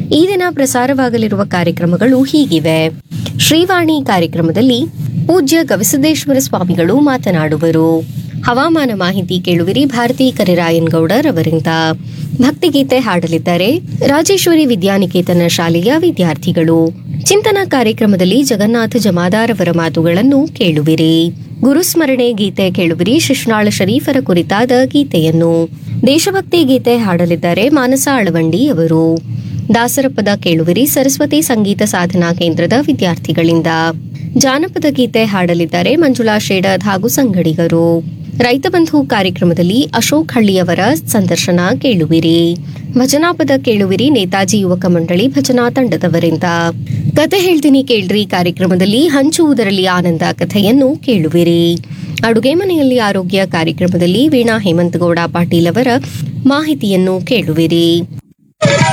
ಈ ದಿನ ಪ್ರಸಾರವಾಗಲಿರುವ ಕಾರ್ಯಕ್ರಮಗಳು ಹೀಗಿವೆ ಶ್ರೀವಾಣಿ ಕಾರ್ಯಕ್ರಮದಲ್ಲಿ ಪೂಜ್ಯ ಗವಿಸಿದ್ದೇಶ್ವರ ಸ್ವಾಮಿಗಳು ಮಾತನಾಡುವರು ಹವಾಮಾನ ಮಾಹಿತಿ ಕೇಳುವಿರಿ ಭಾರತಿ ಕರಿರಾಯನ್ ಗೌಡರ್ ಅವರಿಂದ ಭಕ್ತಿಗೀತೆ ಹಾಡಲಿದ್ದಾರೆ ರಾಜೇಶ್ವರಿ ವಿದ್ಯಾನಿಕೇತನ ಶಾಲೆಯ ವಿದ್ಯಾರ್ಥಿಗಳು ಚಿಂತನ ಕಾರ್ಯಕ್ರಮದಲ್ಲಿ ಜಗನ್ನಾಥ ಜಮಾದಾರ್ ಅವರ ಮಾತುಗಳನ್ನು ಕೇಳುವಿರಿ ಗುರುಸ್ಮರಣೆ ಗೀತೆ ಕೇಳುವಿರಿ ಶಿಶ್ನಾಳ ಶರೀಫರ ಕುರಿತಾದ ಗೀತೆಯನ್ನು ದೇಶಭಕ್ತಿ ಗೀತೆ ಹಾಡಲಿದ್ದಾರೆ ಮಾನಸ ಅಳವಂಡಿ ಅವರು ದಾಸರ ಪದ ಕೇಳುವಿರಿ ಸರಸ್ವತಿ ಸಂಗೀತ ಸಾಧನಾ ಕೇಂದ್ರದ ವಿದ್ಯಾರ್ಥಿಗಳಿಂದ ಜಾನಪದ ಗೀತೆ ಹಾಡಲಿದ್ದಾರೆ ಮಂಜುಳಾ ಶೇಡದ್ ಹಾಗೂ ಸಂಗಡಿಗರು ರೈತ ಬಂಧು ಕಾರ್ಯಕ್ರಮದಲ್ಲಿ ಅಶೋಕ್ ಹಳ್ಳಿಯವರ ಸಂದರ್ಶನ ಕೇಳುವಿರಿ ಭಜನಾಪದ ಕೇಳುವಿರಿ ನೇತಾಜಿ ಯುವಕ ಮಂಡಳಿ ಭಜನಾ ತಂಡದವರಿಂದ ಕತೆ ಹೇಳ್ತೀನಿ ಕೇಳ್ರಿ ಕಾರ್ಯಕ್ರಮದಲ್ಲಿ ಹಂಚುವುದರಲ್ಲಿ ಆನಂದ ಕಥೆಯನ್ನು ಕೇಳುವಿರಿ ಅಡುಗೆ ಮನೆಯಲ್ಲಿ ಆರೋಗ್ಯ ಕಾರ್ಯಕ್ರಮದಲ್ಲಿ ವೀಣಾ ಹೇಮಂತಗೌಡ ಪಾಟೀಲ್ ಅವರ ಮಾಹಿತಿಯನ್ನು ಕೇಳುವಿರಿ